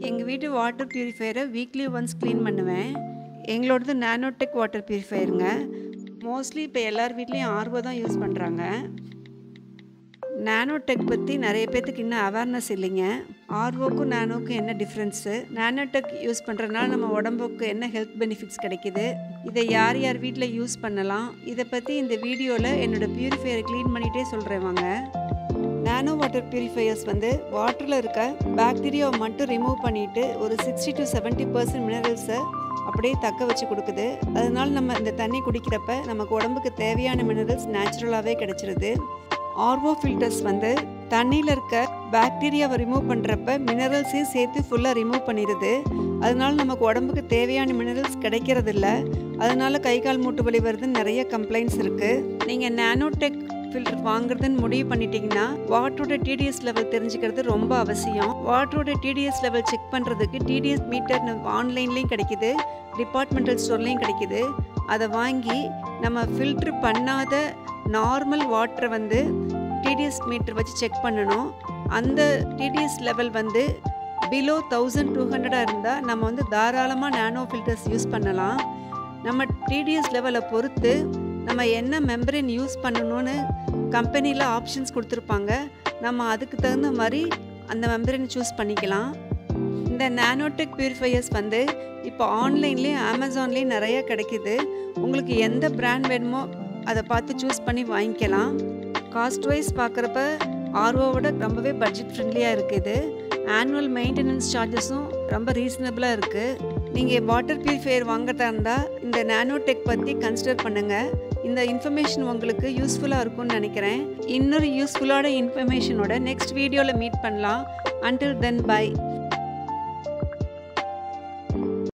எங்கள் வீட்டு வாட்டர் பியூரிஃபையரை வீக்லி ஒன்ஸ் க்ளீன் பண்ணுவேன் எங்களோடது நானோடெக் வாட்டர் பியூரிஃபையருங்க மோஸ்ட்லி இப்போ எல்லார் வீட்லேயும் ஆர்வோ தான் யூஸ் பண்ணுறாங்க நானோடெக் பற்றி நிறைய பேர்த்துக்கு இன்னும் அவேர்னஸ் இல்லைங்க ஆர்வோக்கும் நானோக்கும் என்ன டிஃப்ரென்ஸு நானோடெக் யூஸ் பண்ணுறதுனால நம்ம உடம்புக்கு என்ன ஹெல்த் பெனிஃபிட்ஸ் கிடைக்குது இதை யார் யார் வீட்டில் யூஸ் பண்ணலாம் இதை பற்றி இந்த வீடியோவில் என்னோடய பியூரிஃபையரை க்ளீன் பண்ணிகிட்டே சொல்கிறேன் வாங்க நானோ வாட்டர் பியூரிஃபையர்ஸ் வந்து வாட்டரில் இருக்க பாக்டீரியாவை மட்டும் ரிமூவ் பண்ணிவிட்டு ஒரு சிக்ஸ்டி டு செவன்ட்டி பர்சன்ட் மினரல்ஸை அப்படியே தக்க வச்சு கொடுக்குது அதனால நம்ம இந்த தண்ணி குடிக்கிறப்ப நமக்கு உடம்புக்கு தேவையான மினரல்ஸ் நேச்சுரலாகவே கிடைச்சிருது ஆர்வோ ஃபில்டர்ஸ் வந்து தண்ணியில் இருக்க பாக்டீரியாவை ரிமூவ் பண்ணுறப்ப மினரல்ஸையும் சேர்த்து ஃபுல்லாக ரிமூவ் பண்ணிடுது அதனால நமக்கு உடம்புக்கு தேவையான மினரல்ஸ் கிடைக்கிறதில்ல அதனால கை கால் மூட்டு வலி வருதுன்னு நிறைய கம்ப்ளைண்ட்ஸ் இருக்குது நீங்கள் நானோடெக் ஃபில்டர் வாங்குறதுன்னு முடிவு பண்ணிட்டீங்கன்னா வாட்டரோட டிடிஎஸ் லெவல் தெரிஞ்சுக்கிறது ரொம்ப அவசியம் வாட்டரோட டிடிஎஸ் லெவல் செக் பண்ணுறதுக்கு டிடிஎஸ் மீட்டர் ஆன்லைன்லேயும் கிடைக்குது டிபார்ட்மெண்டல் ஸ்டோர்லேயும் கிடைக்குது அதை வாங்கி நம்ம ஃபில்ட்ரு பண்ணாத நார்மல் வாட்டரை வந்து டிடிஎஸ் மீட்டர் வச்சு செக் பண்ணணும் அந்த டிடிஎஸ் லெவல் வந்து பிலோ தௌசண்ட் டூ ஹண்ட்ரடாக இருந்தால் நம்ம வந்து தாராளமாக நானோ ஃபில்டர்ஸ் யூஸ் பண்ணலாம் நம்ம டிடிஎஸ் லெவலை பொறுத்து நம்ம என்ன மெம்பரின் யூஸ் பண்ணணும்னு கம்பெனியில் ஆப்ஷன்ஸ் கொடுத்துருப்பாங்க நம்ம அதுக்கு தகுந்த மாதிரி அந்த மெம்பரின் சூஸ் பண்ணிக்கலாம் இந்த நானோடெக் பியூரிஃபையர்ஸ் வந்து இப்போ ஆன்லைன்லேயும் அமேசான்லேயும் நிறைய கிடைக்கிது உங்களுக்கு எந்த பிராண்ட் வேணுமோ அதை பார்த்து சூஸ் பண்ணி வாங்கிக்கலாம் காஸ்ட் வைஸ் பார்க்குறப்ப ஆர்ஓவோட ரொம்பவே பட்ஜெட் ஃப்ரெண்ட்லியாக இருக்குது ஆனுவல் மெயின்டெனன்ஸ் சார்ஜஸும் ரொம்ப ரீசனபிளாக இருக்குது நீங்கள் வாட்டர் பியூரிஃபையர் வாங்குறதா இருந்தால் இந்த நானோடெக் பற்றி கன்சிடர் பண்ணுங்கள் இந்த இன்ஃபர்மேஷன் உங்களுக்கு யூஸ்ஃபுல்லாக இருக்கும்னு நினைக்கிறேன் இன்னொரு யூஸ்ஃபுல்லான இன்ஃபர்மேஷனோட நெக்ஸ்ட் வீடியோவில் மீட் பண்ணலாம் அன்டில் தென் பை